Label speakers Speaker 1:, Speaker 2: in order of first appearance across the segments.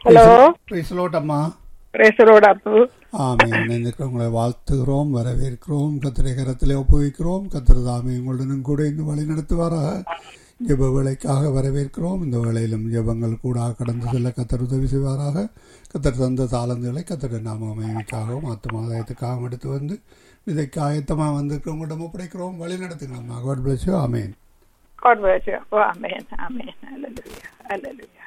Speaker 1: Hello
Speaker 2: பிரைஸ்லோட் அம்மா
Speaker 1: பிரேசரோட அப்பு
Speaker 2: ஆமீன் நினைக்க உங்களை வாழ்த்துகிறோம் வரவேற்கிறோம் கத்திரை கரத்திலே ஒப்புவிக்கிறோம் கத்திர தாமே உங்களுடனும் கூட இந்த வழி நடத்துவாராக ஜெப வேலைக்காக வரவேற்கிறோம் இந்த வேளையிலும் ஜெபங்கள் கூட கடந்து செல்ல கத்தர் உதவி செய்வாராக கத்தர் தந்த தாளந்துகளை கத்தட நாம அமைதிக்காகவும் ஆத்மாதாயத்துக்காகவும் எடுத்து வந்து விதைக்கு ஆயத்தமாக வந்திருக்கிறவங்களிடம் ஒப்படைக்கிறோம் வழி நடத்துங்களா God bless you amen
Speaker 1: God bless you. Oh, amen. Amen. Hallelujah. Hallelujah.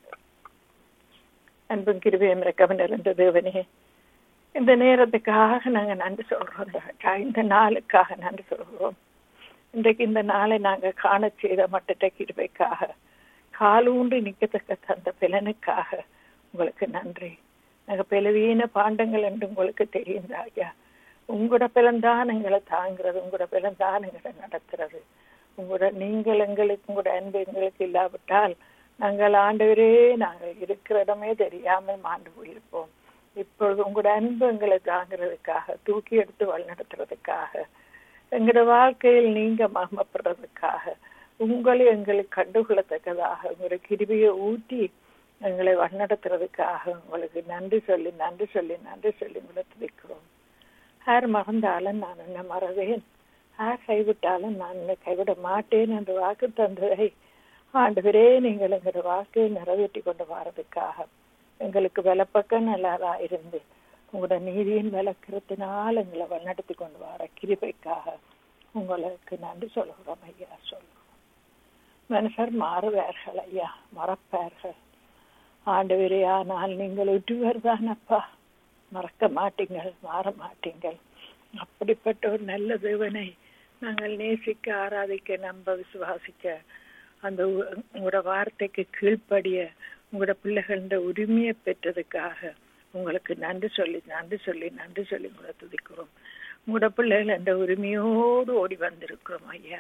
Speaker 1: அன்பும் கிருபையும் ரெக்கவன் இருந்த தேவனே இந்த நேரத்துக்காக நாங்கள் நன்றி சொல்றோம் ராஜா. இந்த நாளுக்காக நன்றி சொல்கிறோம் இன்றைக்கு இந்த நாளை நாங்கள் காண செய்த மட்டத்த கிருபைக்காக காலூண்டு நிற்கத்தக்க தந்த பிலனுக்காக உங்களுக்கு நன்றி நாங்கள் பிளவீன பாண்டங்கள் என்று உங்களுக்கு தெரியும் ராஜா உங்களோட பிளந்தான் எங்களை தாங்கிறது உங்களோட பிளந்தான் எங்களை நடத்துறது உங்களோட நீங்கள் எங்களுக்கு உங்களோட அன்பு எங்களுக்கு இல்லாவிட்டால் நாங்கள் ஆண்டவரே நாங்கள் இருக்கிற இடமே தெரியாமல் மாண்டு போயிருப்போம் இப்பொழுது உங்களோட அன்பு எங்களை தாங்கிறதுக்காக தூக்கி எடுத்து வழிநடத்துறதுக்காக எங்களோட வாழ்க்கையில் நீங்க மகமப்படுறதுக்காக உங்களை எங்களுக்கு கண்டுகொள்ளத்தக்கதாக உங்களோட கிருபியை ஊட்டி எங்களை வழிநடத்துறதுக்காக உங்களுக்கு நன்றி சொல்லி நன்றி சொல்லி நன்றி சொல்லி உங்களை துதிக்கிறோம் யார் மறந்தாலும் நான் என்ன மறவேன் யார் கைவிட்டாலும் நான் என்னை கைவிட மாட்டேன் என்று வாக்கு தந்ததை ஆண்டவரே நீங்கள் எங்களோட வாழ்க்கையை நிறைவேற்றி கொண்டு வரதுக்காக எங்களுக்கு விலப்பக்கம் நல்லதா இருந்து உங்களோட நீதியின் விளக்கிறதுனால் எங்களை வழிநடத்தி கொண்டு வர கிருபைக்காக உங்களுக்கு நன்றி சொல்கிறோம் ஐயா சொல்லுவோம் மனுஷர் மாறுவார்கள் ஐயா மறப்பார்கள் ஆண்டவரே ஆனால் நீங்கள் ஒற்றுவர் தானப்பா மறக்க மாட்டீங்கள் மாற மாட்டீங்கள் அப்படிப்பட்ட ஒரு நல்ல தேவனை நாங்கள் நேசிக்க ஆராதிக்க நம்ப விசுவாசிக்க அந்த உ- உங்களோட வார்த்தைக்கு கீழ்ப்படிய உங்களோட பிள்ளைகள உரிமையை பெற்றதுக்காக உங்களுக்கு நன்றி சொல்லி நன்றி சொல்லி நன்றி சொல்லி உங்களை துதிக்கிறோம் உங்களோட பிள்ளைகள் அந்த உரிமையோடு ஓடி வந்திருக்கிறோம் ஐயா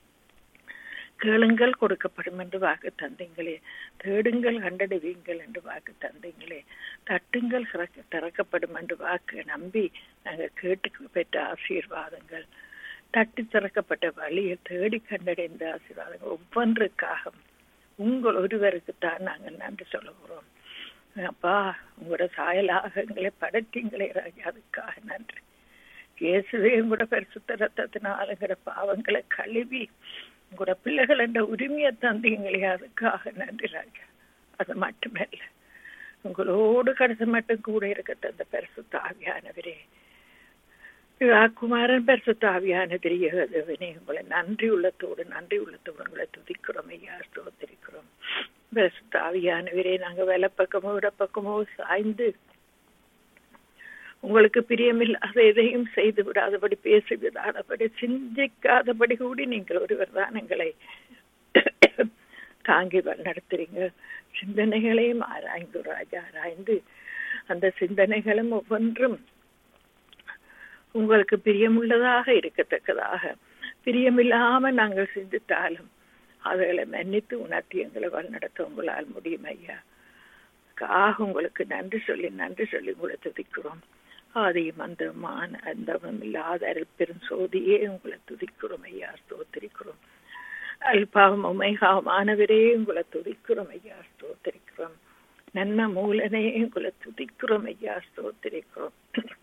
Speaker 1: கேளுங்கள் கொடுக்கப்படும் என்று வாக்கு தந்தீங்களே தேடுங்கள் கண்டடைவீங்கள் என்று வாக்கு தந்தீங்களே தட்டுங்கள் திறக்க- திறக்கப்படும் என்று வாக்கு நம்பி நாங்கள் கேட்டு பெற்ற ஆசீர்வாதங்கள் தட்டி திறக்கப்பட்ட வழியை தேடி கண்டடைந்த ஆசீர்வாதங்கள் ஒவ்வொன்றுக்காக உங்கள் ஒருவருக்குத்தான் நாங்கள் நன்றி சொல்லுகிறோம் அப்பா உங்களோட சாயலாக எங்களை படைத்தீங்களே ராஜா அதுக்காக நன்றி இயேசுவே உங்களோட பரிசுத்த ரத்தத்தினால் எங்களோட பாவங்களை கழுவி உங்களோட பிள்ளைகள் என்ற உரிமையை தந்தீங்களே அதுக்காக நன்றி ராஜா அது மட்டுமல்ல உங்களோடு கடைசி மட்டும் கூட இருக்க தந்த பரிசுத்த ஆவியானவரே குமாரன் பரிசுத்த ஆவியான தெரியவனே உங்களை நன்றி உள்ளத்தோடு நன்றி உள்ளத்தோடு உங்களை துதிக்கிறோம் ஐயா ஸ்தோத்திரிக்கிறோம் பரிசுத்த ஆவியானவரே நாங்க வேலை பக்கமோ இடப்பக்கமோ சாய்ந்து உங்களுக்கு பிரியமில்லாத எதையும் செய்து விடாதபடி பேசி விடாதபடி சிந்திக்காதபடி கூடி நீங்கள் ஒருவர் தான் எங்களை தாங்கி நடத்துறீங்க சிந்தனைகளையும் ஆராய்ந்து ராஜா ஆராய்ந்து அந்த சிந்தனைகளும் ஒவ்வொன்றும் உங்களுக்கு பிரியமுள்ளதாக இருக்கத்தக்கதாக பிரியமில்லாம நாங்கள் சிந்தித்தாலும் அவைகளை மன்னித்து உணர்த்தி எங்களை வழிநடத்த உங்களால் முடியும் ஐயா ஆக உங்களுக்கு நன்றி சொல்லி நன்றி சொல்லி உங்களை துதிக்கிறோம் ஆதியும் அந்தமான அந்தமும் இல்லாத அருள் பெரும் சோதியே உங்களை துதிக்கிறோம் ஐயா ஸ்தோத்திரிக்கிறோம் அல்பாவும் உமைகாமானவரே உங்களை துதிக்கிறோம் ஐயா ஸ்தோத்திரிக்கிறோம் நன்ம மூலனே உங்களை துதிக்கிறோம் ஐயா ஸ்தோத்திரிக்கிறோம்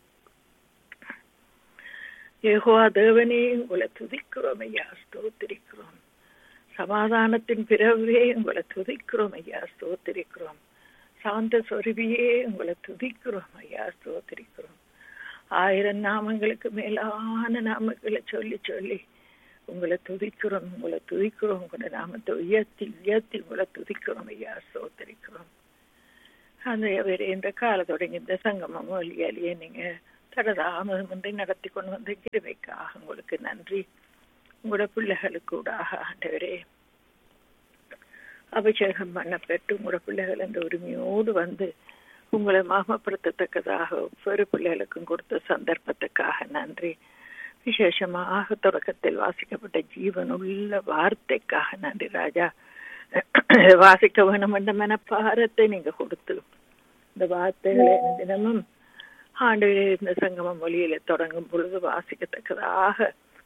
Speaker 1: யெகோவா தேவனே உங்களை துதிக்கிறோம் ஐயா ஸ்தோத்திரிக்கிறோம் சமாதானத்தின் பிறவே உங்களை துதிக்கிறோம் ஐயா ஸ்தோத்திரிக்கிறோம் சாந்த சொருவியே உங்களை துதிக்கிறோம் ஐயா ஸ்தோத்திரிக்கிறோம் ஆயிரம் நாமங்களுக்கு மேலான நாமங்களை சொல்லி சொல்லி உங்களை துதிக்கிறோம் உங்களை துதிக்கிறோம் உங்களை நாமத்தை உயர்த்தி உயர்த்தி உங்களை துதிக்கிறோம் ஐயா ஸ்தோத்திரிக்கிறோம் அந்த வேறு இந்த காலம் தொடங்கி இந்த சங்கமம் வழியாலேயே நீங்க தடதாமதம் வந்து நடத்தி கொண்டு வந்த கிருவைக்காக உங்களுக்கு நன்றி உங்களோட பிள்ளைகளுக்கு கூடாக ஆண்டவரே அபிஷேகம் பண்ணப்பட்டு உங்களோட பிள்ளைகள் அந்த உரிமையோடு வந்து உங்களை மாமப்படுத்தத்தக்கதாக ஒவ்வொரு பிள்ளைகளுக்கும் கொடுத்த சந்தர்ப்பத்துக்காக நன்றி விசேஷமாக தொடக்கத்தில் வாசிக்கப்பட்ட ஜீவனுள்ள வார்த்தைக்காக நன்றி ராஜா வாசிக்க வேணும் என்ற மனப்பாரத்தை நீங்க கொடுத்து இந்த வார்த்தைகளை தினமும் ஆண்டு இந்த சங்கமம் மொழியில தொடங்கும் பொழுது வாசிக்கத்தக்கதாக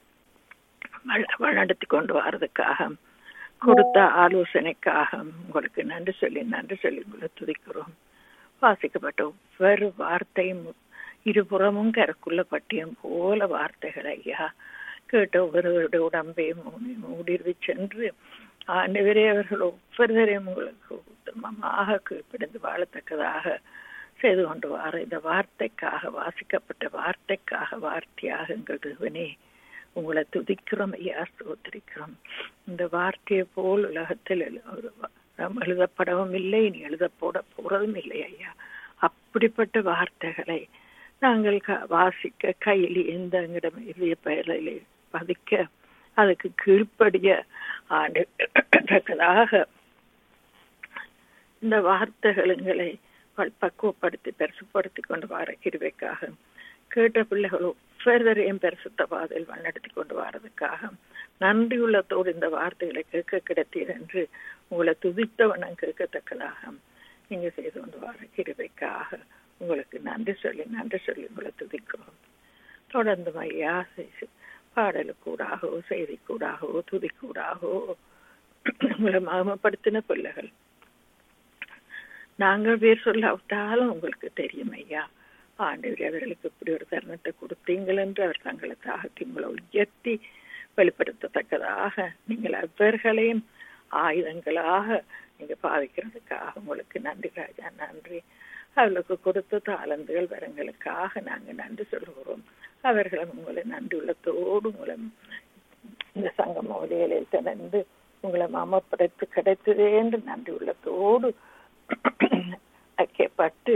Speaker 1: நடத்தி கொண்டு வர்றதுக்காக கொடுத்த ஆலோசனைக்காக உங்களுக்கு நன்றி சொல்லி நன்றி சொல்லி உங்களை துதிக்கிறோம் வாசிக்கப்பட்ட ஒவ்வொரு வார்த்தையும் இருபுறமும் கருக்குள்ள பட்டியம் போல வார்த்தைகள் ஐயா கேட்ட ஒவ்வொருவருடைய உடம்பையும் ஊடுருவி சென்று ஆண்டவரே அவர்கள் ஒவ்வொருவரையும் உங்களுக்கு உத்தமமாக கீழ்ப்பிடிந்து வாழத்தக்கதாக செய்து கொண்டு வார இந்த வார்த்தைக்காக வாசிக்கப்பட்ட வார்த்தைக்காக வார்த்தையாக எங்கள் தேவனே உங்களை துதிக்கிறோம் ஐயா ஸ்தோத்திரிக்கிறோம் இந்த வார்த்தையை போல் உலகத்தில் எழுதப்படவும் இல்லை இனி எழுதப்போட போறதும் இல்லை ஐயா அப்படிப்பட்ட வார்த்தைகளை நாங்கள் வாசிக்க கையில் எந்த எங்களிடம் இதய பெயரிலே பதிக்க அதுக்கு கீழ்ப்படிய ஆண்டுதாக இந்த வார்த்தைகளை பக்குவப்படுத்தி பெருசுப்படுத்தி கொண்டு வர கிருவைக்காக கேட்ட பிள்ளைகள் ஒவ்வொருவரையும் பெருசுத்த பாதையில் வழிநடத்தி கொண்டு வரதுக்காக நன்றியுள்ளத்தோடு இந்த வார்த்தைகளை கேட்க கிடைத்தீர் என்று உங்களை துதித்தவனம் கேட்கத்தக்கதாக நீங்க செய்து கொண்டு வர கிருவைக்காக உங்களுக்கு நன்றி சொல்லி நன்றி சொல்லி உங்களை துதிக்கிறோம் தொடர்ந்து ஐயா பாடலுக்கூடாகவோ செய்திக்கூடாகவோ துதிக்கூடாகவோ உங்களை மகமப்படுத்தின பிள்ளைகள் நாங்கள் பேர் சொல்லாவிட்டாலும் உங்களுக்கு தெரியும் ஐயா ஆண்டவர் அவர்களுக்கு இப்படி ஒரு தருணத்தை கொடுத்தீங்கள் என்று அவர் தங்களை தாகத்தி உங்களை உயர்த்தி வெளிப்படுத்தத்தக்கதாக நீங்கள் அவர்களையும் ஆயுதங்களாக நீங்க பாவிக்கிறதுக்காக உங்களுக்கு நன்றி ராஜா நன்றி அவர்களுக்கு கொடுத்த தாளந்துகள் வரங்களுக்காக நாங்க நன்றி சொல்கிறோம் அவர்களும் உங்களை நன்றி உள்ளத்தோடு உங்களை இந்த சங்கம் ஒலிகளில் திறந்து உங்களை மாமப்படுத்தி கிடைத்ததே என்று நன்றி உள்ளத்தோடு ஐக்கியப்பட்டு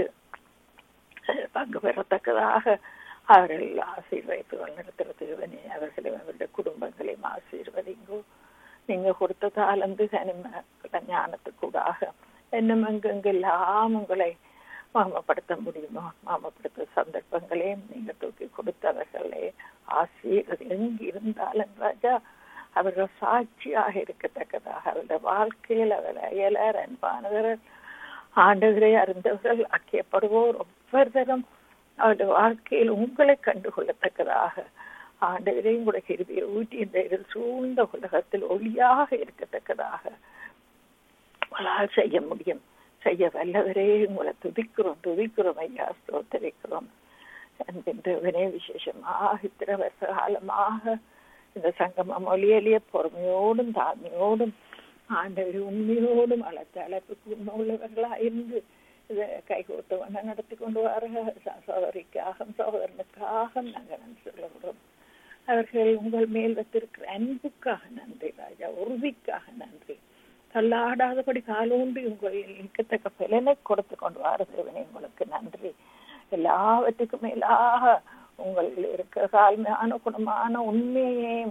Speaker 1: பங்கு பெறத்தக்கதாக அவர்கள் ஆசீர்வதித்து வழிநடத்துறதுவனே அவர்களையும் அவருடைய குடும்பங்களையும் ஆசீர்வதிங்கோ நீங்க கொடுத்த தாளந்து தனிம ஞானத்துக்கூடாக இன்னும் எங்கெங்கெல்லாம் உங்களை மாமப்படுத்த முடியுமோ மாமப்படுத்த சந்தர்ப்பங்களையும் நீங்க தூக்கி கொடுத்தவர்களே ஆசீர்வதி எங்கு இருந்தாலும் ராஜா அவர்கள் சாட்சியாக இருக்கத்தக்கதாக அவருடைய வாழ்க்கையில் அவர் அயலர் அன்பானவர்கள் ஆண்டவரை அறிந்தவர்கள் ஆக்கியப்படுவோர் ஒவ்வொருத்தரும் அவருடைய வாழ்க்கையில் உங்களை கண்டுகொள்ளத்தக்கதாக ஆண்டவரே உங்களுடைய கிருபியை ஊட்டி இந்த இதில் சூழ்ந்த உலகத்தில் ஒளியாக இருக்கத்தக்கதாக உங்களால் செய்ய முடியும் செய்ய வல்லவரே உங்களை துதிக்கிறோம் துதிக்கிறோம் ஐயா ஸ்தோத்தரிக்கிறோம் என்கின்றவனே விசேஷமாக இத்தனை வருஷ காலமாக இந்த சங்கமம் மொழியிலேயே பொறுமையோடும் தாழ்மையோடும் ஆண்டவர் உண்மையோடும் அழைத்த அழைப்புக்கு உண்மை உள்ளவர்களாக இருந்து இதை கைகோட்டு வண்ண நடத்தி கொண்டு வர சகோதரிக்காக சகோதரனுக்காக நாங்கள் நன்றி சொல்லுகிறோம் அவர்கள் உங்கள் மேல் வைத்திருக்கிற அன்புக்காக நன்றி ராஜா உறுதிக்காக நன்றி தள்ளாடாதபடி காலூன்றி உங்கள் இருக்கத்தக்க பலனை கொடுத்து கொண்டு வாரதேவனே உங்களுக்கு நன்றி எல்லாவற்றுக்கும் மேலாக உங்கள் இருக்கிற தாழ்மையான குணமான உண்மையையும்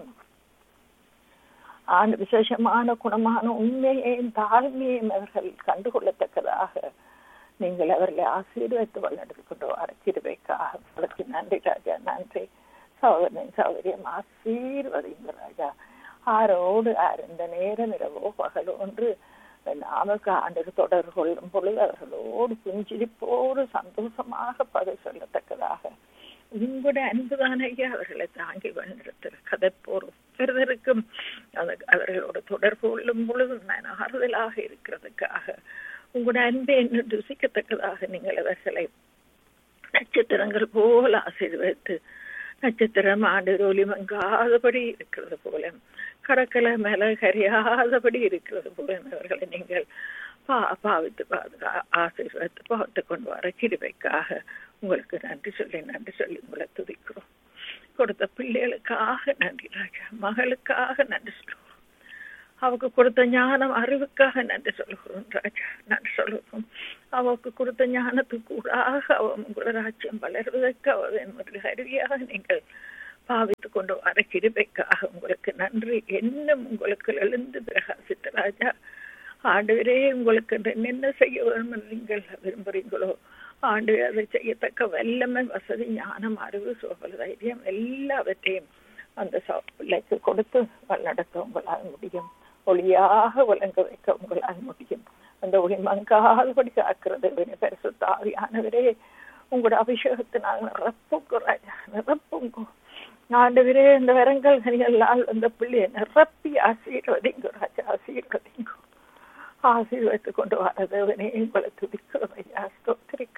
Speaker 1: ஆண்டு விசேஷமான குணமான உண்மையையும் தாழ்மையையும் அவர்கள் கண்டுகொள்ளத்தக்கதாக நீங்கள் அவர்களை ஆசீர்வதித்து வழிநடத்தி கொண்டு வர கிருபைக்காக உங்களுக்கு நன்றி ராஜா நன்றி சகோதரன் சகோதரியம் ஆசீர்வதிங்க ராஜா ஆரோடு ஆர் இந்த நேரம் இரவோ பகலோ ஒன்று நாமக்கு ஆண்டு தொடர்பு கொள்ளும் பொழுது அவர்களோடு புஞ்சிரிப்போடு சந்தோஷமாக பதில் சொல்லத்தக்கதாக உங்களுடைய அன்புதானையே அவர்களை தாங்கி வழிநடத்துற கதைப்போர் ஒவ்வொருவருக்கும் அவர்களோட தொடர்பு கொள்ளும் பொழுது நான் ஆறுதலாக இருக்கிறதுக்காக உங்களுடைய அன்பை என்ன ருசிக்கத்தக்கதாக நீங்கள் அவர்களை நட்சத்திரங்கள் போல ஆசீர்வதித்து நட்சத்திரம் ஆண்டு ஒளி மங்காதபடி இருக்கிறது போல கடற்கரை மேல கரியாதபடி இருக்கிறது போல அவர்களை நீங்கள் பா பாவித்து பாதுகா ஆசீர்வதித்து பார்த்து கொண்டு வர கிருபைக்காக உங்களுக்கு நன்றி சொல்லி நன்றி சொல்லி உங்களை துதிக்கிறோம் கொடுத்த பிள்ளைகளுக்காக நன்றி ராஜா மகளுக்காக நன்றி சொல்லுவோம் அவக்கு கொடுத்த ஞானம் அறிவுக்காக நன்றி சொல்லுகிறோம் ராஜா நன்றி சொல்லுகிறோம் அவக்கு கொடுத்த ஞானத்துக்கு கூடாக அவ உங்களோட ராஜ்யம் வளர்வதற்கு அவ கருவியாக நீங்கள் பாவித்து கொண்டு வர கிருபைக்காக உங்களுக்கு நன்றி இன்னும் உங்களுக்கு எழுந்து பிரகாசித்த ராஜா ஆண்டவரே உங்களுக்கு என்ன செய்ய வேண்டும் நீங்கள் விரும்புறீங்களோ ஆண்டு அதை செய்யத்தக்க வல்லமை வசதி ஞானம் அறிவு சோகல தைரியம் எல்லாவற்றையும் அந்த பிள்ளைக்கு கொடுத்து வழிநடத்த உங்களால் முடியும் ஒளியாக விளங்க வைக்க உங்களால் முடியும் அந்த ஒளி மங்காதபடி காக்கிறது பெருசு தாவியானவரே உங்களோட அபிஷேகத்தினால் நிரப்புங்க ராஜா நிரப்புங்க ஆண்டவரே இந்த வரங்கள் கனிகளால் அந்த பிள்ளையை நிரப்பி ஆசீர்வதிங்க ராஜா ஆசீர்வதிங்க ஆசீர்வதித்து கொண்டு வரதவனே உங்களை துதிக்கிறோம் ஐயா ஸ்தோத்திரிக்கிறோம்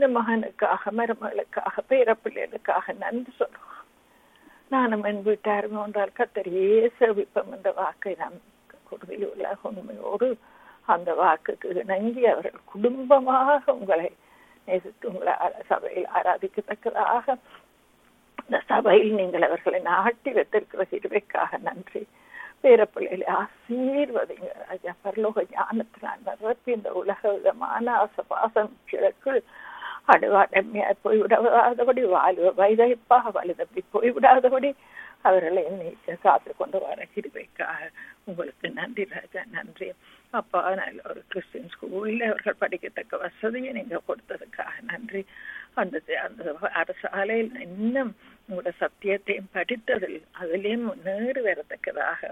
Speaker 1: இந்த மகனுக்காக மருமகளுக்காக பேரப்பிள்ளைகளுக்காக நன்றி சொல்றோம் நானும் என் வீட்டாரும் ஒன்றால் கத்தரியே சேவிப்போம் என்ற வாக்கை நாம் குருதியுள்ள உண்மையோடு அந்த வாக்குக்கு இணங்கி அவர்கள் குடும்பமாக உங்களை நேசித்து உங்களை சபையில் ஆராதிக்கத்தக்கதாக இந்த சபையில் நீங்கள் அவர்களை நாட்டி வைத்திருக்கிற இருவைக்காக நன்றி பேரப்பிள்ளைகளை ஆசீர்வதிங்க ராஜா பரலோக ஞானத்தினால் நிரப்பி இந்த உலக விதமான ஆசபாசம் கிழக்குள் அடுவாடமையாய் போய்விடாதபடி வாழ்வு வைதைப்பாக வலுதப்பி போய்விடாதபடி அவர்களை நீக்க காத்து கொண்டு வர கிருபைக்காக உங்களுக்கு நன்றி ராஜா நன்றி அப்பா நல்ல ஒரு கிறிஸ்டின் ஸ்கூல்ல அவர்கள் படிக்கத்தக்க வசதியை நீங்க கொடுத்ததுக்காக நன்றி அந்த அந்த அரசாலையில் இன்னும் உங்களோட சத்தியத்தையும் படித்ததில் அதிலேயும் முன்னேறி வரத்தக்கதாக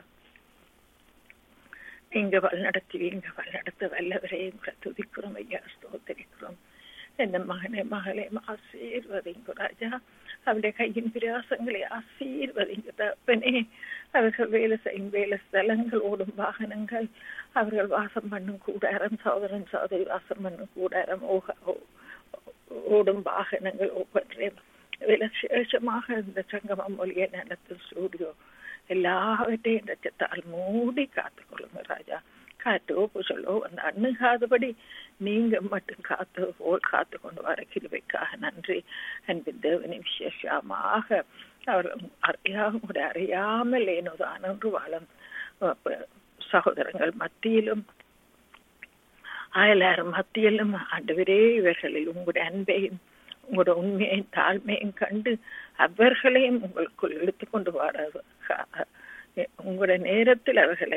Speaker 1: நீங்க வழிநடத்துவீங்க வழிநடத்த வல்லவரே உங்களை துதிக்கிறோம் ஐயா ஸ்தோத்தரிக்கிறோம் என்ன மகனே மகளே ஆசீர்வதிங்க ராஜா அவருடைய கையின் பிரயாசங்களை ஆசீர்வதிங்க தப்பனே அவர்கள் வேலை செய்யும் வேலை ஸ்தலங்கள் ஓடும் வாகனங்கள் அவர்கள் வாசம் பண்ணும் கூடாரம் சோதரன் சோதரி வாசம் பண்ணும் கூடாரம் ஓக ஓடும் வாகனங்கள் ஒவ்வொன்றையும் விசேஷமாக இந்த சங்கமம் மொழியை நடத்தும் ஸ்டூடியோ எல்லாவற்றையும் ரச்சத்தால் மூடி காத்துக்கொள்ளுங்க ராஜா காற்றோ புசலோ அந்த அண்ணுகாதபடி நீங்க மட்டும் காத்து போல் காத்து கொண்டு வர கிருபைக்காக நன்றி அன்பின் தேவனி விசேஷமாக அவர் அறியாமல் அறியாமல் ஏனோதான் ஒன்று வாழும் சகோதரங்கள் மத்தியிலும் அயலாரும் மத்தியிலும் ஆண்டவரே இவர்களில் உங்களுடைய அன்பையும் உங்களோட உண்மையையும் தாழ்மையும் கண்டு அவர்களையும் உங்களுக்குள் இழுத்து கொண்டு வர உங்களோட நேரத்தில் அவர்களை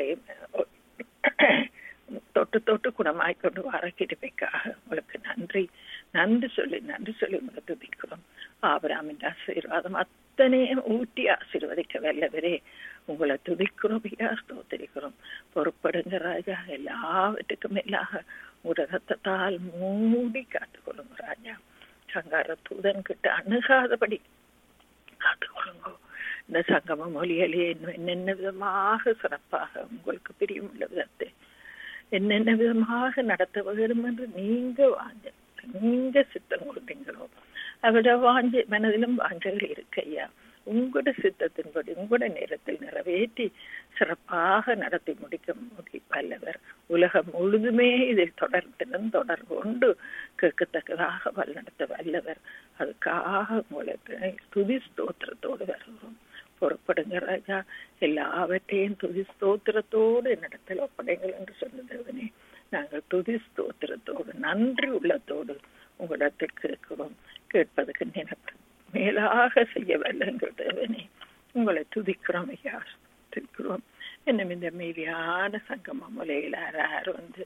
Speaker 1: தொட்டு தொட்டு குணமாய் கொண்டு வர கிருபைக்காக உங்களுக்கு நன்றி நன்றி சொல்லி நன்றி சொல்லி உங்களை துதிக்கிறோம் ஆபராமின் ஆசீர்வாதம் அத்தனையும் ஊட்டி ஆசீர்வதிக்க வல்லவரே உங்களை துதிக்கிறோம் ஐயா ஸ்தோத்திரிக்கிறோம் பொறுப்படுங்க ராஜா எல்லாவற்றுக்கும் மேலாக ஒரு ரத்தத்தால் மூடி காத்துக்கொள்ளுங்க ராஜா சங்கார தூதன் கிட்ட அணுகாதபடி காத்துக்கொள்ளுங்க இந்த சங்கம மொழியிலே என்னென்ன விதமாக சிறப்பாக உங்களுக்கு பிரியமுள்ள விதத்தை என்னென்ன விதமாக நடத்த வேண்டும் என்று நீங்க வாங்க நீங்க சித்தம் கொடுத்தீங்களோ அவட வாஞ்ச மனதிலும் வாஞ்சல் இருக்கு ஐயா உங்களோட சித்தத்தின்படி உங்களோட நேரத்தில் நிறைவேற்றி சிறப்பாக நடத்தி முடிக்க முடி வல்லவர் உலகம் முழுதுமே இதில் தொடர்ந்திடம் தொடர் கொண்டு கேட்கத்தக்கதாக வழிநடத்த வல்லவர் அதுக்காக உங்களுக்கு துதி ஸ்தோத்திரத்தோடு வருகிறோம் புறப்படுங்க ராஜா எல்லாவற்றையும் துதி ஸ்தோத்திரத்தோடு என்னிடத்தில் ஒப்படைங்கள் என்று சொன்னதேவனே நாங்கள் துதி ஸ்தோத்திரத்தோடு நன்றி உள்ளத்தோடு உங்களிடத்தில் கேட்கிறோம் கேட்பதற்கு நினைப்பு மேலாக செய்ய வல்லங்கள் தேவனே உங்களை துதிக்கிறோம் ஐயா துதிக்கிறோம் இன்னும் இந்த மீதியான சங்கம முலையில் யார் வந்து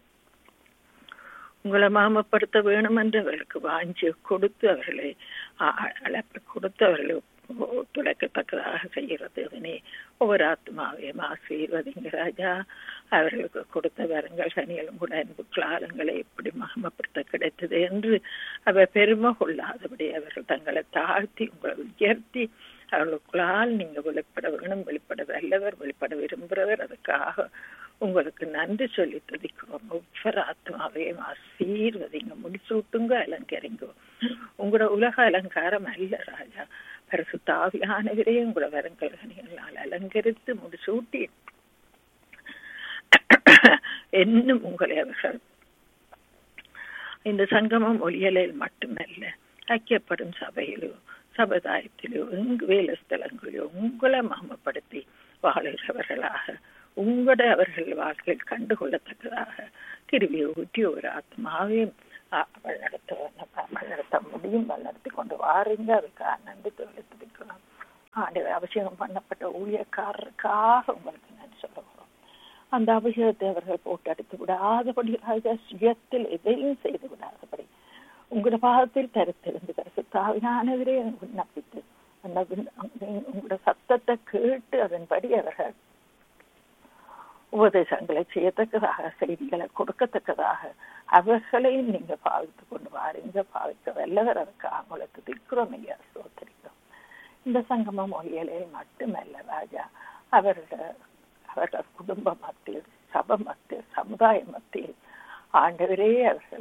Speaker 1: உங்களை மாமப்படுத்த வேணும் என்று அவர்களுக்கு வாஞ்சி கொடுத்து அவர்களை அழைப்பு கொடுத்து அவர்களை துளைக்கத்தக்கதாக செய்கிறது அவனே ஒவ்வொரு ஆத்மாவையும் ஆசீர்வதிங்க ராஜா அவர்களுக்கு கொடுத்த வரங்கள் சனிகளும் கூட அன்பு காலங்களை எப்படி மகமப்படுத்த கிடைத்தது என்று அவர் பெருமை கொள்ளாதபடி அவர்கள் தங்களை தாழ்த்தி உங்களை உயர்த்தி அவர்களுக்குள்ளால் நீங்க வெளிப்பட வேணும் வெளிப்பட வல்லவர் வெளிப்பட விரும்புகிறவர் அதுக்காக உங்களுக்கு நன்றி சொல்லி துதிக்கிறோம் ஒவ்வொரு ஆத்மாவையும் ஆசீர்வதிங்க முடிசூட்டுங்க அலங்கரிங்க உங்களோட உலக அலங்காரம் அல்ல ராஜா பரிசு தாவியானவரே உங்களோட வரங்கள் கனிகளால் அலங்கரித்து முடிசூட்டி என்னும் உங்களை அவர்கள் இந்த சங்கமம் ஒளியலில் மட்டுமல்ல ஐக்கியப்படும் சபையிலோ சமுதாயத்திலோ எங்கு வேலை ஸ்தலங்களிலோ உங்களை மாமப்படுத்தி வாழுகிறவர்களாக உங்களோட அவர்கள் வாழ்க்கையில் கண்டுகொள்ளத்தக்கதாக கிருவியை ஊற்றி ஒரு ஆத்மாவையும் வழிநடத்த வழிநடத்த முடியும் வழிநடத்தி கொண்டு வாருங்க அதுக்காக நன்றி தெரிவித்திருக்கிறோம் ஆண்டு அபிஷேகம் பண்ணப்பட்ட ஊழியக்காரருக்காக உங்களுக்கு நன்றி சொல்லுகிறோம் அந்த அபிஷேகத்தை அவர்கள் போட்டு அடித்து விடாதபடி சுயத்தில் எதையும் செய்து விடாதபடி உங்களோட பாதத்தில் தரித்திருந்து கருத்து தாவியானவரே விண்ணப்பித்து அந்த உங்களோட சத்தத்தை கேட்டு அதன்படி அவர்கள் உபதேசங்களை செய்யத்தக்கதாக செய்திகளை கொடுக்கத்தக்கதாக அவர்களையும் நீங்க பாவித்து கொண்டு வாரீங்க பாவிக்க வல்லவர் அதுக்காக உங்களுக்கு திக்கிறோம் ஐயா சோத்தரிக்கிறோம் இந்த சங்கம மொழியிலே மட்டுமல்ல ராஜா அவர்கள் அவர்கள் குடும்ப மத்தியில் சப மத்தியில் சமுதாய மத்தியில் ஆண்டவரே அவர்களை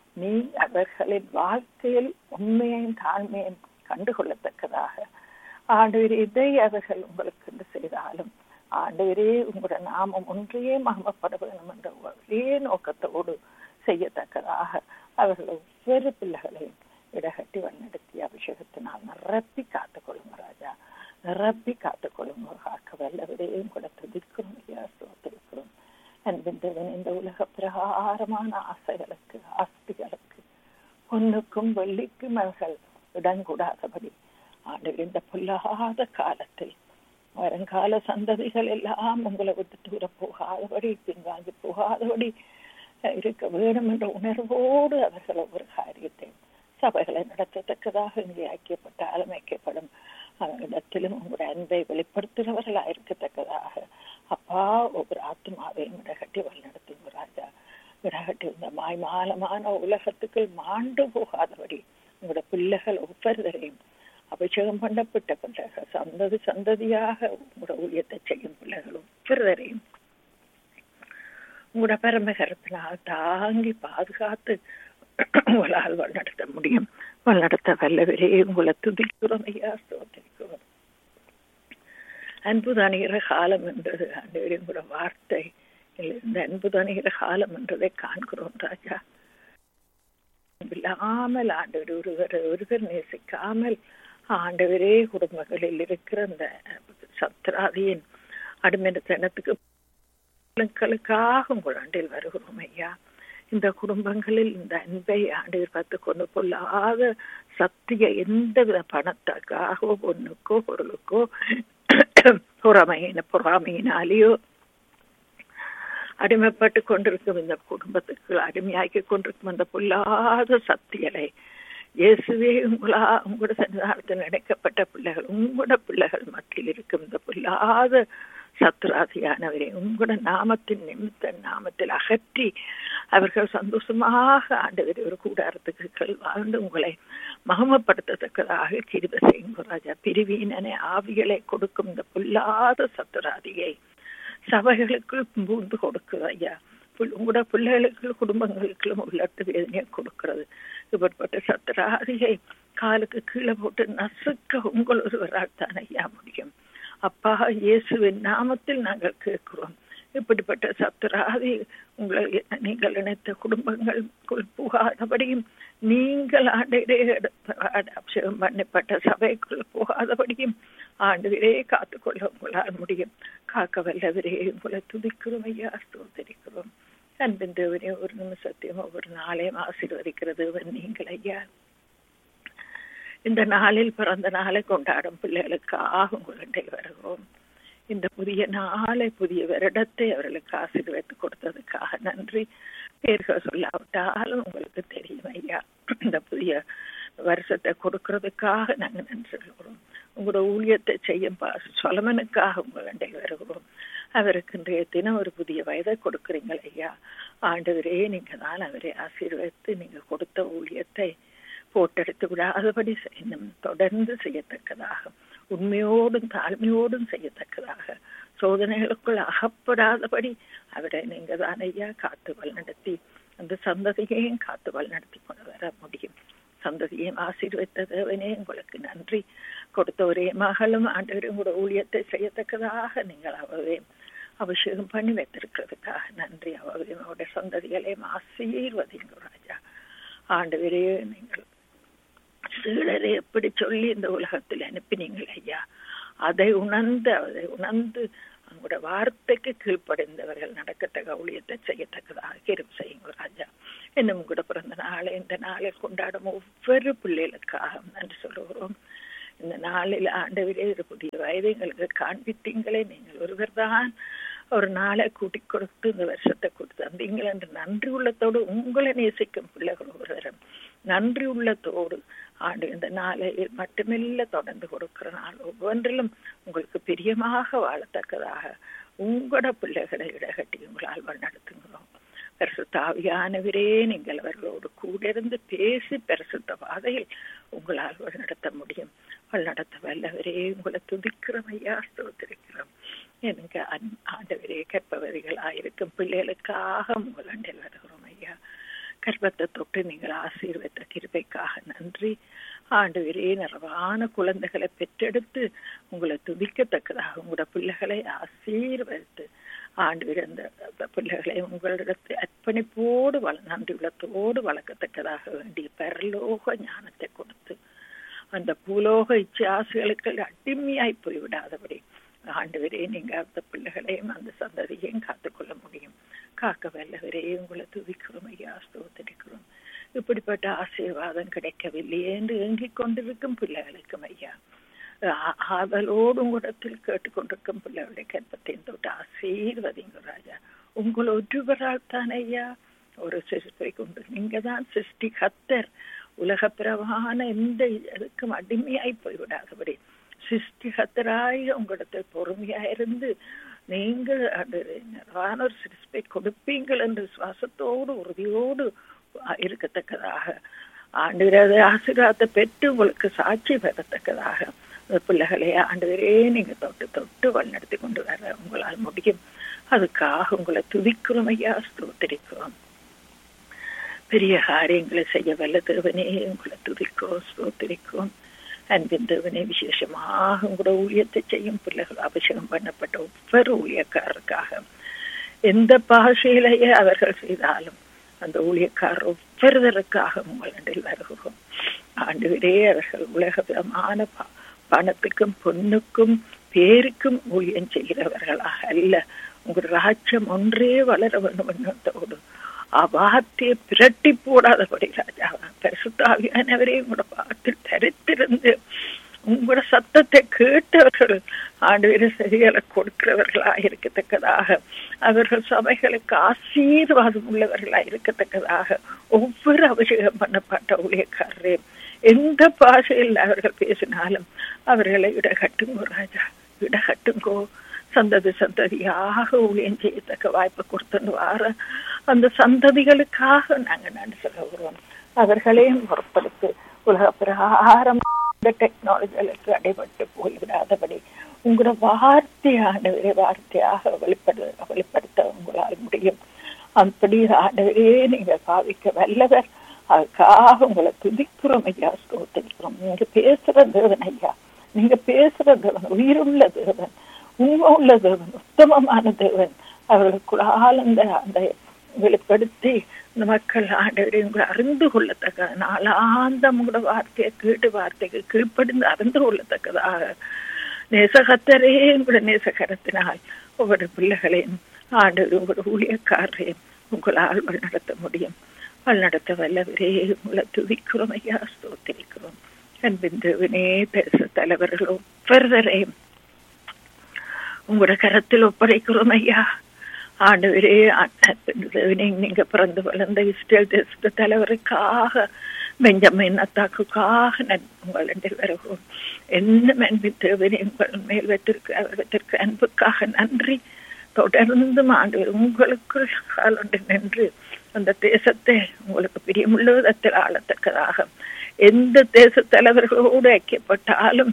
Speaker 1: நீ அவர்களின் வாழ்க்கையில் உண்மையையும் தாழ்மையும் கண்டுகொள்ளத்தக்கதாக ஆண்டவரே இதை அவர்கள் உங்களுக்கு என்று செய்தாலும் ஆண்டவரே உங்களோட நாமம் ஒன்றையே மகமப்பட வேண்டும் என்ற ஒரே நோக்கத்தோடு செய்யத்தக்கதாக அவர்கள் ஒவ்வொரு பிள்ளைகளையும் இடகட்டி வழிநடத்தி அபிஷேகத்தினால் நிரப்பி காத்துக்கொள்ளுங்க ராஜா நிரப்பி காத்துக்கொள்ளுங்க காக்க வல்லவரையும் கூட துதிக்கிறோம் ஐயா ஸ்தோத்திரிக்கிறோம் அன்பிந்தவன் இந்த உலக பிரகாரமான ஆசைகளுக்கு ஆஸ்திகளுக்கு பொண்ணுக்கும் வெள்ளிக்கும் அவர்கள் இடங்கூடாதபடி ஆண்டு இந்த பொல்லாத காலத்தில் வருங்கால சந்ததிகள் எல்லாம் உங்களை விட்டு தூர போகாதபடி பின்வாங்கி போகாதபடி இருக்க வேண்டும் என்ற உணர்வோடு அவர்கள் ஒவ்வொரு காரியத்தை சபைகளை நடத்தத்தக்கதாக இங்கே ஐக்கியப்பட்ட அலமைக்கப்படும் இடத்திலும் உங்களுடைய அன்பை வெளிப்படுத்துகிறவர்களாக இருக்கத்தக்கதாக அப்பா ஒவ்வொரு ஆத்மாவையும் இடகட்டி வழிநடத்துங்க ராஜா இடகட்டி இந்த மாய்மாலமான உலகத்துக்குள் மாண்டு போகாதபடி உங்களோட பிள்ளைகள் ஒவ்வொருவரையும் அபிஷேகம் பண்ணப்பட்ட பிள்ளைகள் சந்ததி சந்ததியாக உங்களோட ஊழியத்தை செய்யும் பிள்ளைகள் ஒவ்வொருவரையும் உங்களோட பரமகரத்தினால் தாங்கி பாதுகாத்து உங்களால் வழிநடத்த முடியும் வழிநடத்த வல்லவரே உங்களை துதிக்கிறோம் ஐயா சோதரிக்கிறோம் அன்பு தணிகிற காலம் என்றது ஆண்டவரே உங்களோட வார்த்தை இந்த அன்பு தணிகிற காலம் என்றதை காண்கிறோம் ராஜா இல்லாமல் ஆண்டவர் ஒருவர் ஒருவர் நேசிக்காமல் ஆண்டவரே குடும்பங்களில் இருக்கிற அந்த சத்ராதியின் அடிமைத்தனத்துக்கு மக்களுக்காக உங்கள் ஆண்டில் வருகிறோம் ஐயா இந்த குடும்பங்களில் இந்த அன்பை ஆண்டவர் பார்த்து கொண்டு கொள்ளாத சத்திய எந்தவித பணத்துக்காகவோ பொண்ணுக்கோ பொருளுக்கோ பொறாமையின பொறாமையினாலேயோ அடிமைப்பட்டு கொண்டிருக்கும் இந்த குடும்பத்துக்கு அடிமையாக்கி கொண்டிருக்கும் அந்த பொல்லாத சக்திகளை இயேசுவே உங்களா உங்களோட சன்னிதானத்தில் நினைக்கப்பட்ட பிள்ளைகள் உங்களோட பிள்ளைகள் மத்தியில் இருக்கும் இந்த பொல்லாத சத்துராதியானவரை உங்களோட நாமத்தின் நிமித்த நாமத்தில் அகற்றி அவர்கள் சந்தோஷமாக ஆண்டவர் ஒரு கூடாரத்துக்கு வாழ்ந்து உங்களை மகமப்படுத்தத்தக்கதாக கிருப செய்யுங்க ராஜா பிரிவீனனை ஆவிகளை கொடுக்கும் இந்த பொல்லாத சத்துராதியை சபைகளுக்குள் பூந்து கொடுக்குது ஐயா உங்களோட பிள்ளைகளுக்கு குடும்பங்களுக்கும் உள்ளட்டு வேதனையை கொடுக்கிறது இப்படிப்பட்ட சத்திராதியை காலுக்கு கீழே போட்டு நசுக்க உங்கள் ஒருவரால் தான் ஐயா முடியும் அப்பா இயேசுவின் நாமத்தில் நாங்கள் கேட்கிறோம் இப்படிப்பட்ட சத்துராதி உங்களை நீங்கள் இணைத்த குடும்பங்களுக்குள் புகாதபடியும் நீங்கள் ஆண்டிலே அபிஷேகம் பண்ணப்பட்ட சபைக்குள் போகாதபடியும் ஆண்டுகளே காத்துக்கொள்ள உங்களால் முடியும் காக்க வல்லவரே உங்களை துதிக்கிறோம் ஐயா ஸ்தோத்தரிக்கிறோம் அன்பின் தேவனே ஒரு நிமிஷத்தையும் ஒவ்வொரு நாளையும் ஆசீர்வதிக்கிறது நீங்கள் ஐயா இந்த நாளில் பிறந்த நாளை கொண்டாடும் பிள்ளைகளுக்காக உங்களிடை வருகிறோம் இந்த புதிய நாளை புதிய வருடத்தை அவர்களுக்கு ஆசீர்வதித்து கொடுத்ததுக்காக நன்றி பேர்கள் சொல்லாவிட்டாலும் உங்களுக்கு தெரியும் ஐயா இந்த புதிய வருஷத்தை கொடுக்கறதுக்காக நாங்கள் நன்றி சொல்கிறோம் உங்களோட ஊழியத்தை செய்யும் சொலமனுக்காக உங்களிடை வருகிறோம் அவருக்கு இன்றைய தினம் ஒரு புதிய வயதை கொடுக்குறீங்கள் ஐயா ஆண்டவரே நீங்க தான் அவரை ஆசீர்வதித்து நீங்க கொடுத்த ஊழியத்தை போட்டெடுத்து விடாதபடி இன்னும் தொடர்ந்து செய்யத்தக்கதாக உண்மையோடும் தாழ்மையோடும் செய்யத்தக்கதாக சோதனைகளுக்குள் அகப்படாதபடி அவரை நீங்க தான் ஐயா காத்து வழிநடத்தி அந்த சந்ததியையும் காத்து வழிநடத்தி கொண்டு வர முடியும் சந்ததியையும் ஆசீர்வதித்த தேவனே உங்களுக்கு நன்றி கொடுத்த ஒரே மகளும் ஆண்டவரும் கூட ஊழியத்தை செய்யத்தக்கதாக நீங்கள் அவவே அபிஷேகம் பண்ணி வைத்திருக்கிறதுக்காக நன்றி அவவே அவருடைய சந்ததிகளையும் ஆசீர்வதிங்க ராஜா ஆண்டவரே நீங்கள் சீடரை எப்படி சொல்லி இந்த உலகத்தில் அனுப்பினீங்கள் ஐயா அதை உணர்ந்து அதை உணர்ந்து அவங்களோட வார்த்தைக்கு கீழ்ப்படைந்தவர்கள் நடக்கத்தக்க ஊழியத்தை செய்யத்தக்கதாக கிரும் செய்யுங்க ராஜா இன்னும் கூட பிறந்த நாளை இந்த நாளை கொண்டாடும் ஒவ்வொரு பிள்ளைகளுக்காக நன்றி சொல்லுகிறோம் இந்த நாளில் ஆண்டவரே ஒரு புதிய வயதை எங்களுக்கு காண்பித்தீங்களே நீங்கள் ஒருவர் தான் ஒரு நாளை கூட்டி கொடுத்து இந்த வருஷத்தை கொடுத்து தந்தீங்கள் என்று நன்றி உள்ளத்தோடு உங்களை நேசிக்கும் பிள்ளைகள் ஒருவரும் நன்றி உள்ளத்தோடு ஆண்டு இந்த நாளை மட்டுமில்ல தொடர்ந்து கொடுக்கிற நாள் ஒவ்வொன்றிலும் உங்களுக்கு பிரியமாக வாழத்தக்கதாக உங்களோட பிள்ளைகளை இடகட்டி உங்களால் வழிநடத்துகிறோம் பரிசுத்தாவியானவரே நீங்கள் அவர்களோடு கூட இருந்து பேசி பரிசுத்த பாதையில் உங்களால் வழிநடத்த முடியும் வழிநடத்த வல்லவரே உங்களை துதிக்கிறோம் ஐயா ஸ்தோத்திருக்கிறோம் எனக்கு ஆண்டவரே கற்பவதிகளாயிருக்கும் பிள்ளைகளுக்காக உங்கள் அண்டில் வருகிறோம் ஐயா கர்ப்பத்தை தொட்டு நீங்கள் ஆசீர்வத்த கிருபைக்காக நன்றி ஆண்டவரே நிறைவான குழந்தைகளை பெற்றெடுத்து உங்களை துதிக்கத்தக்கதாக உங்களோட பிள்ளைகளை ஆசீர்வதித்து ஆண்டு அந்த பிள்ளைகளை உங்களிடத்தை அர்ப்பணிப்போடு வள நன்றி உள்ளத்தோடு வளர்க்கத்தக்கதாக வேண்டிய பரலோக ஞானத்தை கொடுத்து அந்த பூலோக இச்சாசுகளுக்கு அடிமையாய் போய்விடாதபடி ஆண்டவரே நீங்க அந்த பிள்ளைகளையும் அந்த சந்ததியையும் காத்துக்கொள்ள முடியும் காக்க வல்லவரே உங்களை துதிக்கிறோம் ஐயா ஸ்தோத்தரிக்கிறோம் இப்படிப்பட்ட ஆசீர்வாதம் கிடைக்கவில்லையே என்று ஏங்கிக் கொண்டிருக்கும் பிள்ளைகளுக்கும் ஐயா ஆவலோடும் இடத்தில் கேட்டுக்கொண்டிருக்கும் பிள்ளைகளுடைய கற்பத்தையும் தொட்டு ஆசீர்வதிங்க ராஜா உங்கள் ஒருவரால் தான் ஐயா ஒரு சிருஷ்டியை கொண்டு நீங்க தான் சிருஷ்டி கத்தர் உலக பிரவான எந்த இதுக்கும் அடிமையாய் போய்விடாதபடி சிருஷ்டி கத்தராய் உங்களிடத்தில் பொறுமையாயிருந்து நீங்கள் நிறைவான ஒரு சிருஷ்டியை கொடுப்பீங்கள் என்று சுவாசத்தோடு உறுதியோடு இருக்கத்தக்கதாக ஆண்டு ஆசீர்வாதத்தை பெற்று உங்களுக்கு சாட்சி பெறத்தக்கதாக பிள்ளைகளை ஆண்டுவரே நீங்க தொட்டு தொட்டு வழிநடத்தி கொண்டு வர உங்களால் முடியும் அதுக்காக உங்களை துதிக்கிறோம் ஐயா ஸ்தோத்திரிக்கிறோம் பெரிய காரியங்களை செய்ய வல்ல தேவனே உங்களை துதிக்கிறோம் ஸ்தோத்திரிக்கிறோம் அன்பின் தேவனே விசேஷமாக உங்களோட ஊழியத்தை செய்யும் பிள்ளைகள் அபிஷேகம் பண்ணப்பட்ட ஒவ்வொரு ஊழியக்காரருக்காக எந்த பாஷையிலேயே அவர்கள் செய்தாலும் அந்த ஊழியக்காரர் ஒவ்வொருதற்காக உங்களிடத்தில் வருகிறோம் ஆண்டுவிடே அவர்கள் உலகவிதமான பணத்துக்கும் பொண்ணுக்கும் பேருக்கும் ஊழியம் செய்கிறவர்களாக அல்ல உங்கள் ராஜ்யம் ஒன்றே வளர வேண்டும் என்னத்தோடு அவார்த்தையை பிரட்டி போடாதபடி ராஜா பரிசுத்தாவியானவரே உங்களோட பாத்தில் தரித்திருந்து உங்களோட சத்தத்தை கேட்டவர்கள் ஆண்டு சரிகளை கொடுக்கிறவர்களா இருக்கத்தக்கதாக அவர்கள் சபைகளுக்கு ஆசீர்வாதம் உள்ளவர்களா இருக்கத்தக்கதாக ஒவ்வொரு அபிஷேகம் பண்ணப்பட்ட ஊழியக்காரரே எந்த பாஷையில் அவர்கள் பேசினாலும் அவர்களை இடகட்டுங்கோ ராஜா இடகட்டுங்கோ சந்ததி சந்ததியாக ஊழியம் செய்யத்தக்க வாய்ப்பை கொடுத்துன்னு வார அந்த சந்ததிகளுக்காக நாங்க நன்றி சொல்லுகிறோம் அவர்களையும் பொறுப்படுத்து உலக பிரகாரம் டெக்னாலஜிகளுக்கு அடைபட்டு போய்விடாதபடி உங்களோட வார்த்தையானவரே வார்த்தையாக வெளிப்படு வெளிப்படுத்த உங்களால் முடியும் அப்படி ஆண்டவரே நீங்க பாவிக்க வல்லவர் அதுக்காக உங்களை துதிக்கிறோம் ஐயா ஸ்தோத்திரிக்கிறோம் நீங்க பேசுற தேவன் ஐயா நீங்க பேசுற தேவன் உயிருள்ள தேவன் உண்மை உள்ள தேவன் உத்தமமான தேவன் அவர்களுக்குள்ளால் அந்த அந்த வெளிப்படுத்தி இந்த மக்கள் ஆண்டவரை உங்களை அறிந்து கொள்ளத்தக்க நாளாந்த உங்களோட வார்த்தையை கேட்டு வார்த்தைக்கு கீழ்ப்படிந்து அறிந்து கொள்ளத்தக்கதாக நேசகத்தரே உங்களோட நேசகரத்தினால் ஒவ்வொரு பிள்ளைகளையும் ஆண்டவர் உங்களோட ஊழியக்காரரையும் உங்களால் வழிநடத்த முடியும் வழிநடத்த வல்லவரே உங்களை துதிக்கிறோம் ஐயா ஸ்தோத்திரிக்கிறோம் அன்பின் தேவனே பேச தலைவர்கள் ஒவ்வொருவரையும் உங்களோட கரத்தில் ஒப்படைக்கிறோம் ஐயா ஆண்டவரே நீங்க பிறந்து வளர்ந்த இஸ்ரேல் தேசத்து தலைவருக்காக பெஞ்சமின் அத்தாக்குக்காக உங்களிடம் வருகிறோம் என்ன அன்பின் தேவனே உங்கள் மேல் வைத்திருக்கு அவர் வைத்திருக்க அன்புக்காக நன்றி தொடர்ந்து ஆண்டவர் உங்களுக்கு காலொன்று நின்று அந்த தேசத்தை உங்களுக்கு பிரியமுள்ள விதத்தில் ஆளத்தக்கதாக எந்த தேச தலைவர்களோடு ஐக்கியப்பட்டாலும்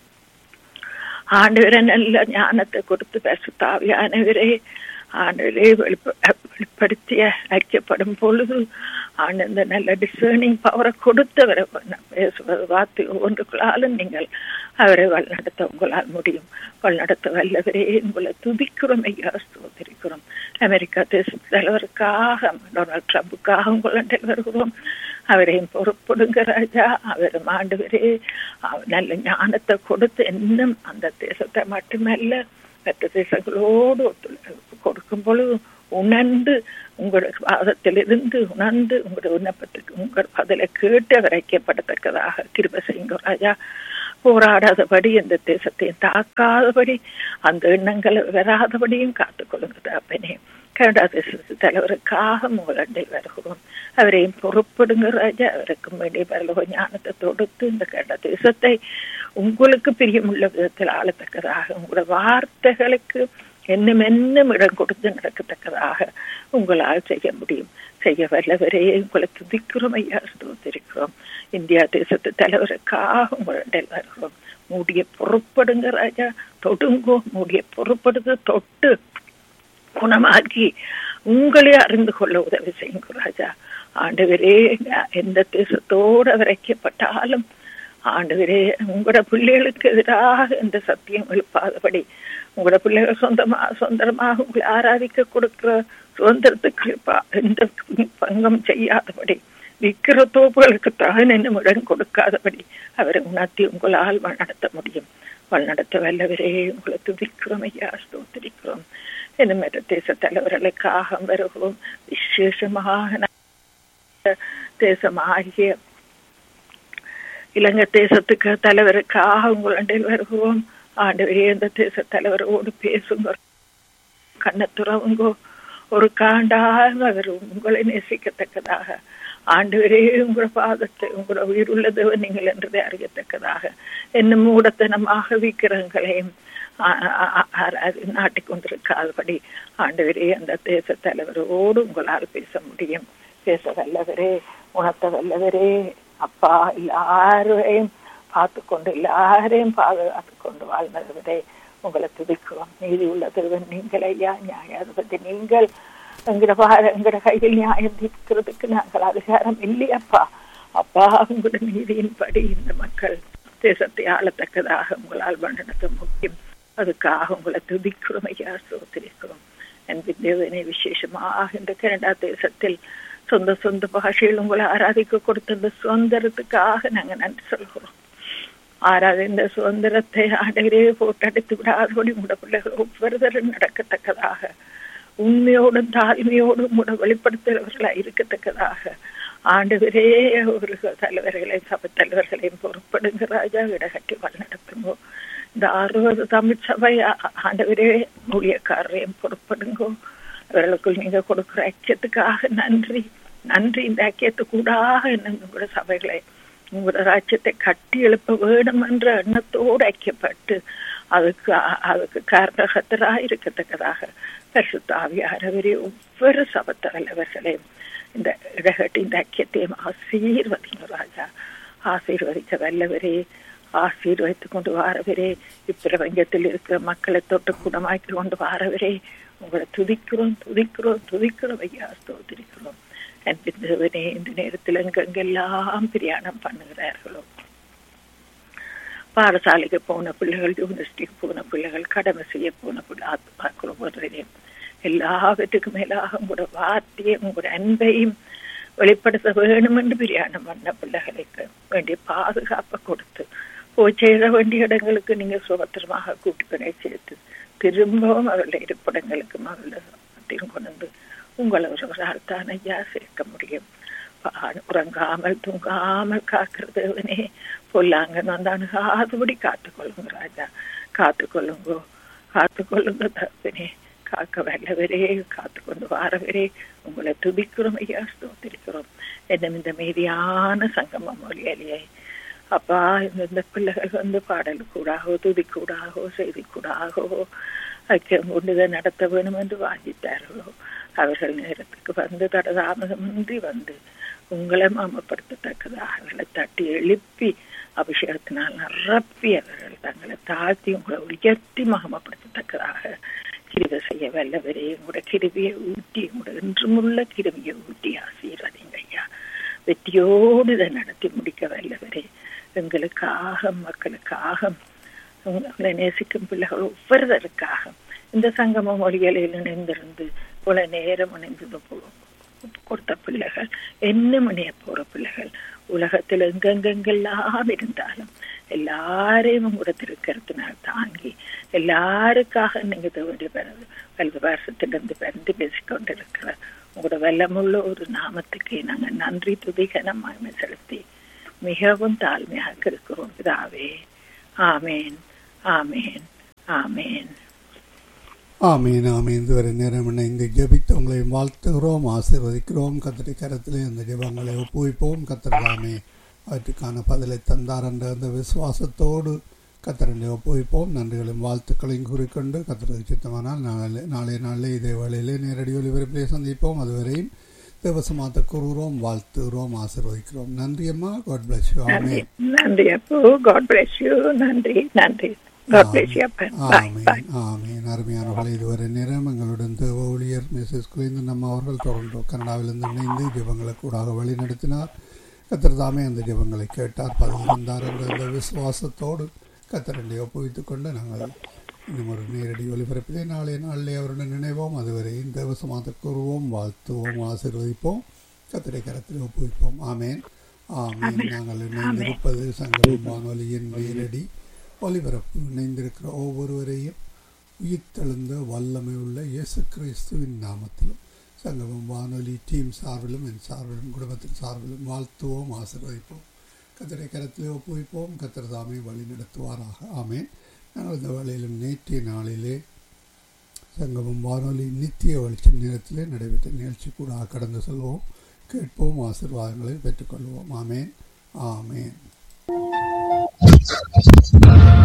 Speaker 1: ஆண்டவரை நல்ல ஞானத்தை கொடுத்து பேச தாவியானவரே ஆண்டவரே வெளிப்படுத்திய ஐக்கியப்படும் பொழுது ஆனந்த நல்ல டிசர்னிங் பவரை கொடுத்தவரை பேசுவது வார்த்தை ஒன்றுக்குள்ளாலும் நீங்கள் அவரை வழிநடத்த உங்களால் முடியும் வழிநடத்த வல்லவரே உங்களை துதிக்கிறோம் ஐயா ஸ்தோத்திரிக்கிறோம் அமெரிக்கா தேச தலைவருக்காக டொனால்ட் ட்ரம்புக்காக உங்களிடம் வருகிறோம் அவரையும் பொறுப்படுங்க ராஜா அவரும் ஆண்டவரே நல்ல ஞானத்தை கொடுத்து இன்னும் அந்த தேசத்தை மட்டுமல்ல மற்ற தேசங்களோடு கொடுக்கும் பொழுது உணர்ந்து உங்களோட வாதத்திலிருந்து உணர்ந்து உங்களோட விண்ணப்பத்துக்கு உங்கள் பதிலை கேட்டு அவர் ஐக்கியப்படத்தக்கதாக கிருப செய்யுங்க ராஜா போராடாதபடி அந்த தேசத்தையும் தாக்காதபடி அந்த எண்ணங்களை வராதபடியும் காத்துக்கொள்ளுங்க அப்பனே கனடா தேசத்து தலைவருக்காக உங்களிடம் வருகிறோம் அவரையும் பொறுப்படுங்க ராஜா அவருக்கும் வேண்டிய பரலோக ஞானத்தை தொடுத்து இந்த கனடா தேசத்தை உங்களுக்கு பிரியமுள்ள விதத்தில் ஆளத்தக்கதாக உங்களோட வார்த்தைகளுக்கு என்னும் என்னும் இடம் கொடுத்து நடக்கத்தக்கதாக உங்களால் செய்ய முடியும் செய்ய வல்லவரே உங்களை துதிக்கிறோம் ஐயா ஸ்தோத்திருக்கிறோம் இந்தியா தேசத்து தலைவருக்காக உங்களிடம் வருகிறோம் மூடிய பொறுப்படுங்க ராஜா தொடுங்கோ மூடிய பொறுப்படுது தொட்டு குணமாக்கி உங்களே அறிந்து கொள்ள உதவி செய்யுங்க ராஜா ஆண்டவரே எந்த தேசத்தோடு அவர் ஐக்கியப்பட்டாலும் ஆண்டவரே உங்களோட பிள்ளைகளுக்கு எதிராக இந்த சத்தியம் எழுப்பாதபடி உங்களோட பிள்ளைகள் சொந்தமா சொந்தமாக உங்களை ஆராதிக்க கொடுக்கிற சுதந்திரத்துக்கு எந்த பங்கம் செய்யாதபடி விக்கிற தோப்புகளுக்கு தகன நிமிடம் கொடுக்காதபடி அவரை உணர்த்தி உங்களால் வழிநடத்த முடியும் வழிநடத்த வல்லவரே உங்களை துதிக்கிறோம் ஐயா ஸ்தோத்திரிக்கிறோம் என்ன மற்ற தேச தலைவர்களுக்காக வருகிறோம் விசேஷமாக தேசமாகிய இலங்கை தேசத்துக்கு தலைவருக்காக உங்களில் வருகிறோம் ஆண்டவரே இந்த தேச தலைவரோடு பேசுங்க கண்ணை துறவுங்கோ ஒரு காண்டாக அவர் உங்களை நேசிக்கத்தக்கதாக ஆண்டவரே உங்களோட பாதத்தை உங்களோட உயிருள்ள தேவன் நீங்கள் என்றதை அறியத்தக்கதாக என்ன மூடத்தனமாக விக்கிரங்களையும் நாட்டிக் கொண்டிருக்காதபடி ஆண்டவரே அந்த தேச தலைவரோடு உங்களால் பேச முடியும் பேச வல்லவரே உணர்த்த வல்லவரே அப்பா எல்லாரையும் பார்த்து கொண்டு எல்லாரையும் பாதுகாத்து கொண்டு வாழ்ந்தவரே உங்களை துதிக்கிறோம் நீதி உள்ள தேவன் நீங்கள் ஐயா நியாயாதிபதி நீங்கள் எங்கட பார எங்கட கையில் நியாயம் தீர்க்கிறதுக்கு நாங்கள் அதிகாரம் இல்லையப்பா அப்பா உங்களோட நீதியின்படி இந்த மக்கள் தேசத்தை ஆளத்தக்கதாக உங்களால் வண்டனத்தை முக்கியம் அதுக்காக உங்களை துதிக்கிறோம் ஐயா சோத்திரிக்கிறோம் அன்பின் தேவனை விசேஷமாக இந்த கனடா தேசத்தில் சொந்த சொந்த பாஷையில் உங்களை ஆராதிக்க கொடுத்த இந்த சுதந்திரத்துக்காக நாங்க நன்றி சொல்கிறோம் ஆறாவது இந்த சுதந்திரத்தை ஆண்டவரே போட்டு அடித்து விடாதபடி உங்களோட பிள்ளைகள் ஒவ்வொருத்தரும் நடக்கத்தக்கதாக உண்மையோடும் தாழ்மையோடும் கூட வெளிப்படுத்துகிறவர்களாக இருக்கத்தக்கதாக ஆண்டவரே ஒரு தலைவர்களை சபை தலைவர்களையும் பொறுப்படுங்க ராஜா இடகட்டி வழிநடத்துங்கோ இந்த அறுபது தமிழ் சபை ஆண்டவரே ஊழியக்காரரையும் பொறுப்படுங்கோ அவர்களுக்குள் நீங்க கொடுக்குற ஐக்கியத்துக்காக நன்றி நன்றி இந்த ஐக்கியத்துக்கூடாக என்ன உங்களோட சபைகளை உங்களோட ராஜ்யத்தை கட்டி எழுப்ப வேணும் என்ற எண்ணத்தோடு ஐக்கியப்பட்டு அதுக்கு அதுக்கு காரணகத்தராக இருக்கத்தக்கதாக பரிசுத்தாவியாரவரே ஒவ்வொரு சபை தலைவர்களையும் இந்த இடகட்டி இந்த ஐக்கியத்தையும் ஆசீர்வதிங்க ராஜா ஆசீர்வதிக்க வல்லவரே ஆசீர்வதித்து கொண்டு வாரவரே இப்பிரபஞ்சத்தில் இருக்கிற மக்களை தொட்டு குணமாக்கி கொண்டு வாரவரே உங்களை துதிக்கிறோம் துதிக்கிறோம் துதிக்கிறோம் ஐயா ஸ்தோத்திரிக்கிறோம் அன்பின் தேவனே இந்த நேரத்தில் எங்கெங்கெல்லாம் பிரயாணம் பண்ணுகிறார்களோ பாடசாலைக்கு போன பிள்ளைகள் யூனிவர்சிட்டிக்கு போன பிள்ளைகள் கடமை செய்ய போன பிள்ளை எல்லாவற்றுக்கும் மேலாக உங்களோட வார்த்தையும் உங்களோட அன்பையும் வெளிப்படுத்த வேணும் என்று பிரயாணம் பண்ண பிள்ளைகளுக்கு வேண்டிய பாதுகாப்பை கொடுத்து போய் சேர வேண்டிய இடங்களுக்கு நீங்க சுபத்திரமாக கூட்டிப்பனை சேர்த்து திரும்பவும் அவருடைய இருப்பிடங்களுக்கும் அவருடைய கொண்டு வந்து உங்களை ஒருவரால் தான் ஐயா சேர்க்க முடியும் உறங்காமல் தூங்காமல் காக்கிறதுவனே பொல்லாங்கன்னு வந்து அணுகாதபடி காத்துக்கொள்ளுங்க ராஜா காத்துக்கொள்ளுங்கோ காத்துக்கொள்ளுங்க தப்பினே காக்க வல்லவரே காத்து கொண்டு வாரவரே உங்களை துதிக்கிறோம் ஐயா ஸ்தோத்திரிக்கிறோம் என்னும் இந்த மீதியான சங்கம மொழியிலேயே அப்பா இந்த பிள்ளைகள் வந்து பாடல் கூடாகோ துதி கூடாகோ செய்தி கூடாகோ ஐக்கியம் கொண்டுதை நடத்த வேணும் என்று வாங்கித்தார்களோ அவர்கள் நேரத்துக்கு வந்து தடதாமதமின்றி வந்து உங்களை மாமப்படுத்தத்தக்கதாக அவர்களை தட்டி எழுப்பி அபிஷேகத்தினால் நிரப்பி அவர்கள் தங்களை தாழ்த்தி உங்களை உயர்த்தி மகமப்படுத்தத்தக்கதாக கிருவை செய்ய வல்லவரே உங்களோட கிருவியை ஊட்டி உங்களோட என்றுமுள்ள கிருவியை ஊட்டி ஆசீர்வதிங்க ஐயா வெற்றியோடு இதை நடத்தி முடிக்க வல்லவரே எங்களுக்காக மக்களுக்காக உங்களை நேசிக்கும் பிள்ளைகள் ஒவ்வொருவருக்காக இந்த சங்கம மொழிகளில் இணைந்திருந்து பல நேரம் இணைந்து கொடுத்த பிள்ளைகள் என்ன மணிய போற பிள்ளைகள் உலகத்தில் எங்கெங்கெங்கெல்லாம் இருந்தாலும் எல்லாரையும் உங்களோட திருக்கருத்தினால் தாங்கி எல்லாருக்காக நீங்க வேண்டிய வலது வருஷத்திலிருந்து பிறந்து பேசிக்கொண்டிருக்கிற உங்களோட வெள்ளமுள்ள ஒரு நாமத்துக்கு நாங்க நன்றி துதிகனமாக செலுத்தி மிகவும் தாழ்மையாக இருக்கிறோம் பிதாவே ஆமேன் ஆமேன் ஆமேன்
Speaker 2: ஆமீன் ஆமீன் இதுவரை நேரம் இணைந்து ஜெபித்து உங்களை வாழ்த்துகிறோம் ஆசீர்வதிக்கிறோம் கத்திரி கரத்திலே அந்த ஜெபங்களை ஒப்புவிப்போம் கத்திரதாமே அவற்றுக்கான பதிலை தந்தார் என்ற அந்த விசுவாசத்தோடு கத்திரனை ஒப்புவிப்போம் நன்றிகளையும் வாழ்த்துக்களையும் கூறிக்கொண்டு கத்திர சித்தமானால் நாளை நாளைய நாளில் இதே வேளையிலே நேரடி ஒளிபரப்பிலே சந்திப்போம் அதுவரையும் தேவசமாத்த கூறுகிறோம் வாழ்த்துகிறோம் ஆசீர்வதிக்கிறோம் நன்றி அம்மா காட் பிளஸ் யூ ஆமே
Speaker 1: நன்றி அப்போ காட் பிளஸ் யூ நன்றி நன்றி God bless you, அப்பா. Bye, bye.
Speaker 2: ஆமீன் ஆமீன் அருமையானவர்கள் இதுவரை நேரம் எங்களுடன் தேவ ஊழியர் மிஸ்ஸஸ் குலேந்தன் அவர்கள் டொரண்டோ கனடாவிலிருந்து இணைந்து ஜெபங்களை கூடாக வழி நடத்தினார் கத்தர் தாமே அந்த ஜெபங்களை கேட்டார் பதில் வந்தார் என்ற அந்த விசுவாசத்தோடு கத்தரண்டை ஒப்புவித்துக் கொண்டு நாங்கள் இன்னும் ஒரு நேரடி ஒலிபரப்பிலே நாளைய நாளிலே அவருடன் நினைவோம் அதுவரை இந்த விசுவாசத்தை கூறுவோம் வாழ்த்துவோம் ஆசீர்வதிப்போம் கத்தரை கரத்தில் ஒப்புவிப்போம் ஆமேன் ஆமீன் நாங்கள் இணைந்திருப்பது சங்கமம் வானொலியின் நேரடி ஒலிபரப்பு இணைந்திருக்கிற ஒவ்வொருவரையும் உயிர்த்தெழுந்த வல்லமை உள்ள இயேசு கிறிஸ்துவின் நாமத்திலும் சங்கமம் வானொலி டீம் சார்பிலும் என் சார்பிலும் குடும்பத்தின் சார்பிலும் வாழ்த்துவோம் ஆசீர்வதிப்போம் கத்தரை கரத்திலே ஒப்புவிப்போம் கத்தர் தாமே வழி நடத்துவாராக ஆமேன் நாங்கள் இந்த வேளையிலும் நேற்றைய நாளிலே சங்கமம் வானொலி நித்திய வெளிச்ச நேரத்திலே நடைபெற்ற நிகழ்ச்சி கூட கடந்து செல்வோம் கேட்போம் ஆசீர்வாதங்களை பெற்றுக்கொள்வோம் ஆமேன் ஆமேன்